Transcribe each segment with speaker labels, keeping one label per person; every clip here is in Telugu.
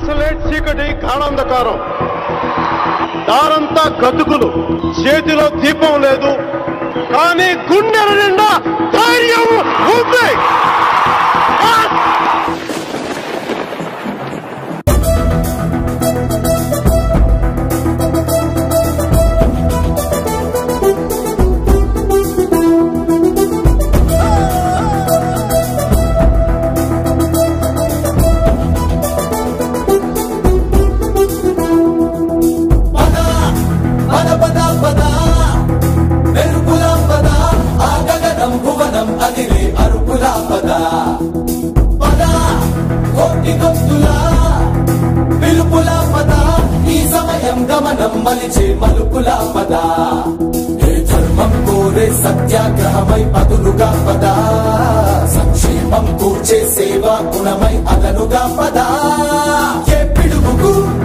Speaker 1: నక్సలైట్ చీకటి గాఢాంధకారం దారంతా గతుకులు చేతిలో దీపం లేదు కానీ గుండెల నిండా ధైర్యం ఉంది ఆ!
Speaker 2: పద పద పద పద మెరుపుల పద ఆ గగనం భువనం అదిరే అరుపుల పద పద కోటి గొంతుల పిలుపుల పద ఈ సమయం గమనం మలిచే మలుపుల పద ఏ ధర్మం కోరే సత్యాగ్రహమై పదులుగా పద సంక్షేమం కూర్చే సేవా గుణమై అదనుగా పద ఏ పిడుగుకు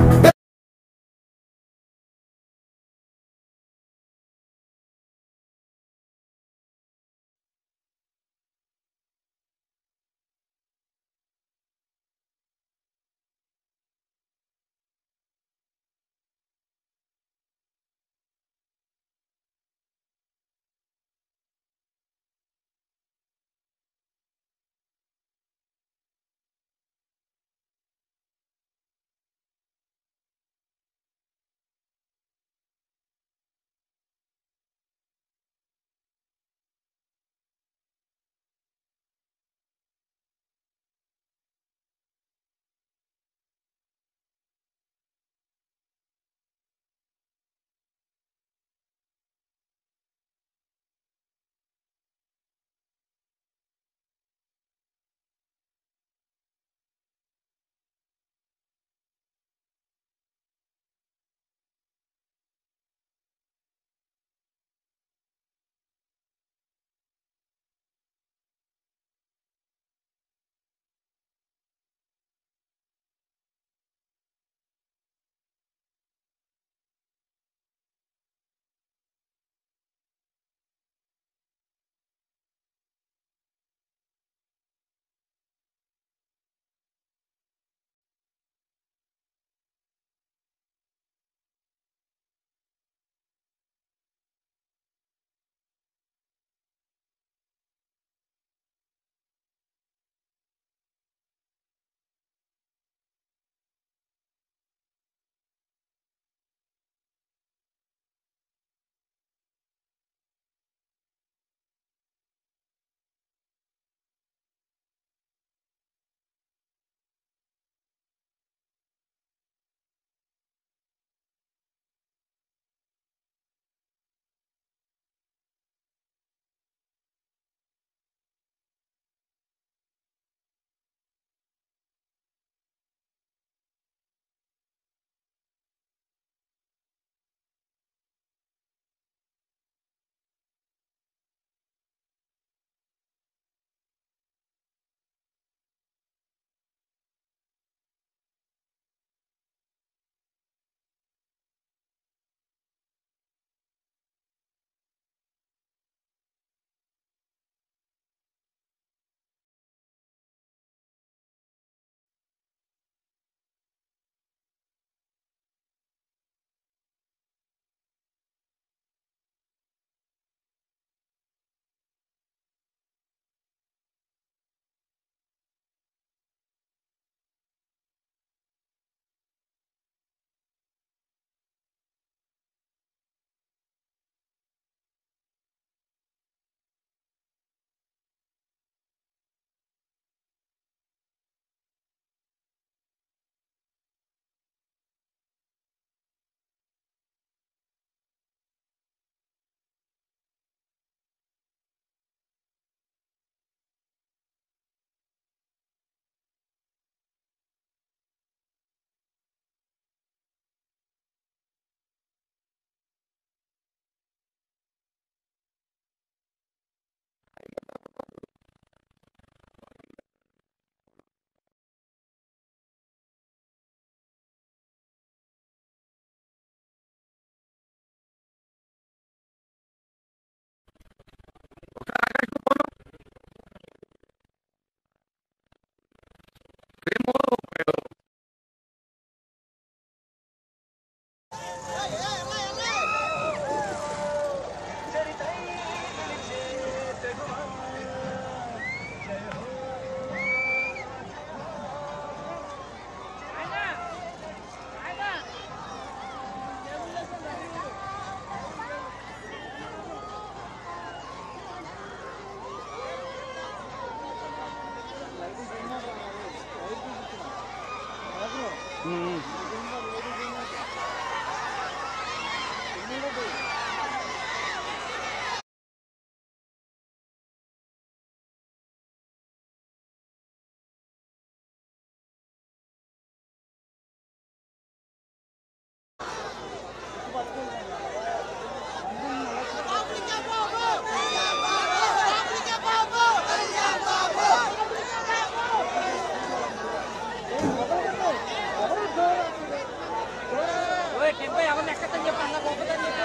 Speaker 3: టెంపో ఎవరిని ఎక్కడని చెప్పి అన్న గొప్పదని చెప్పి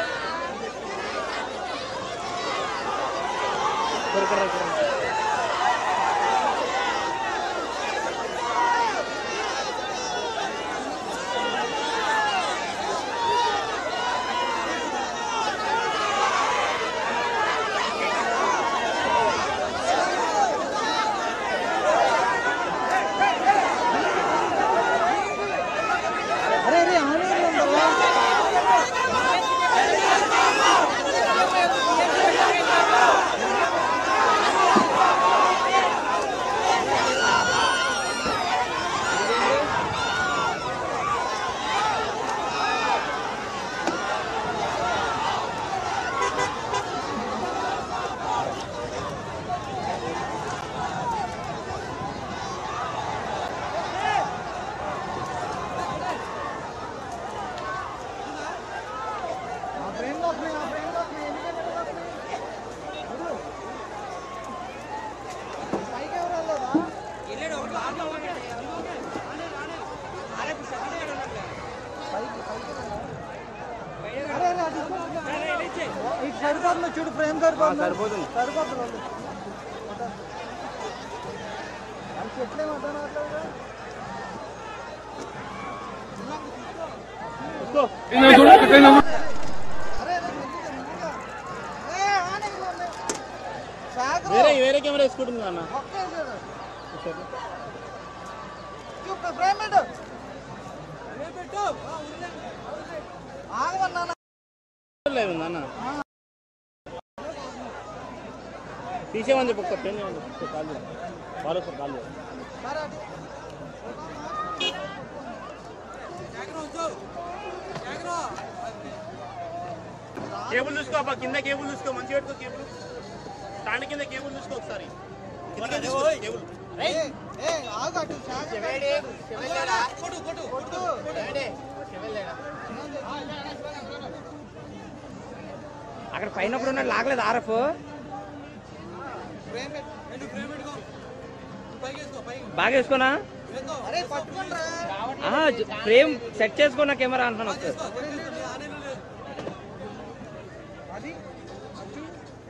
Speaker 3: వెళ్ళాడు ఒక లాభం ఒకటి అరే ఇప్పుడు సెకండ్ ఇయర్ ఉన్నాడు
Speaker 4: ఇటు సరిపోతుంది చూడు ఫ్రేమ్ సరిపోతుంది సరిపోతుంది సరిపోతుంది అది చెట్లేమంటాను
Speaker 5: వేరే వేరే కెమెరా వేసుకుంటుంది అన్న
Speaker 4: ఫ్రేమ్ పెట్టు ఆగమన్నా
Speaker 5: లేదు అన్న తీసేమని చెప్పి ఒక పెన్ ఇవ్వండి ఒకసారి కాల్ చేయండి. వాళ్ళు ఒకసారి కాల్ చేయండి.
Speaker 4: సరే అటు.
Speaker 5: కేబుల్ చూసుకో అబ్బా కింద కేబుల్ చూసుకో మంచి పెట్టుకో కేబుల్ స్టాండ్ కింద కేబుల్ చూసుకో ఒకసారి కిందకి చూసుకో కేబుల్
Speaker 4: ఏ, ఏ, ఆగు అటు, శాఖ. కొట్టు, కొట్టు, కొట్టు.
Speaker 3: అక్కడ పైన ఒకడు ఉన్నాడు లాగలేదు ఆర్ఎఫ్
Speaker 4: ఫ్రేమ్ పెట్టు.
Speaker 3: బాగా వేసుకోనా
Speaker 4: అరే పట్టుకోండిరా.
Speaker 3: ఆహా, జ- ఫ్రేమ్ సెట్ చేసుకున్న కెమెరా అంటున్నాను ఒకసారి
Speaker 4: అది అటు.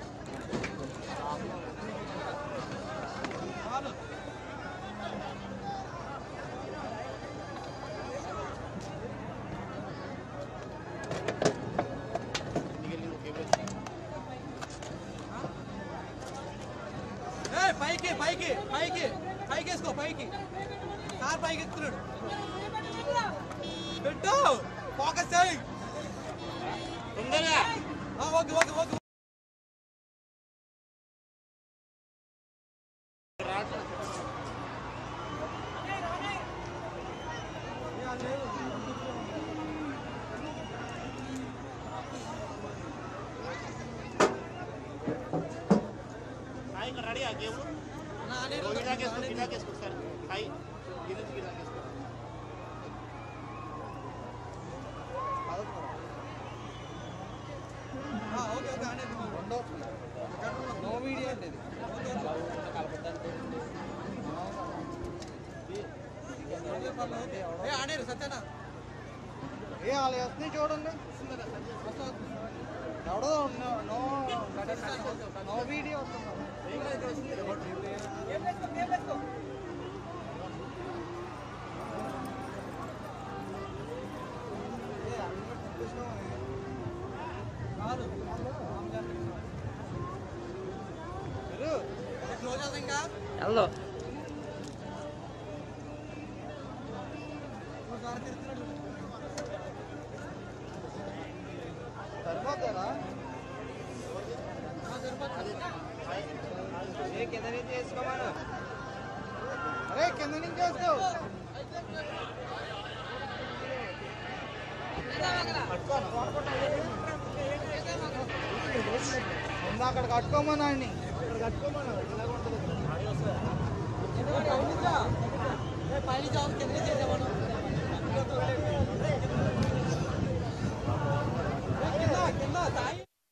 Speaker 6: పైకి పైకి పైకి పైకి వేసుకో పైకి కార్ పైకి ఎత్తున్నాడు పెట్టు ఫోకస్ చేయి
Speaker 5: తొందరగా
Speaker 6: ఆ, ఓకే ఓకే ఓకే
Speaker 5: సాయి ఇక్కడ రెడీ ఆ కేబుల్ గిరాక్ వేసుకో గిరాక్ వేసుకో ఒకసారి సాయి ఇది గిరాక్ వేసుకో
Speaker 6: ఆ, ఓకే ఓకే ఆనే
Speaker 4: రెండో నో వీడియో అండి ఇది
Speaker 6: ఏ ఆనేరు సత్యనా
Speaker 4: ఏ వాళ్ళు వేస్తున్నాయి చూడండి ఎవడో నో నో నో వీడియో వస్తుంది
Speaker 6: క్లోజ్ అవుతుంది ఇంకా
Speaker 3: వెళ్దాం
Speaker 6: ఒకసారి తిరుగుతున్నాడు
Speaker 4: సరిపోతారా
Speaker 3: కింద నుంచి వేసుకోమను
Speaker 4: అరే కింద నుంచి వేసుకో ముందు అక్కడ కట్టుకోమన్నాడిని
Speaker 6: పైన జాబ్ కింద చేసేవాడు కింద కింద సాయి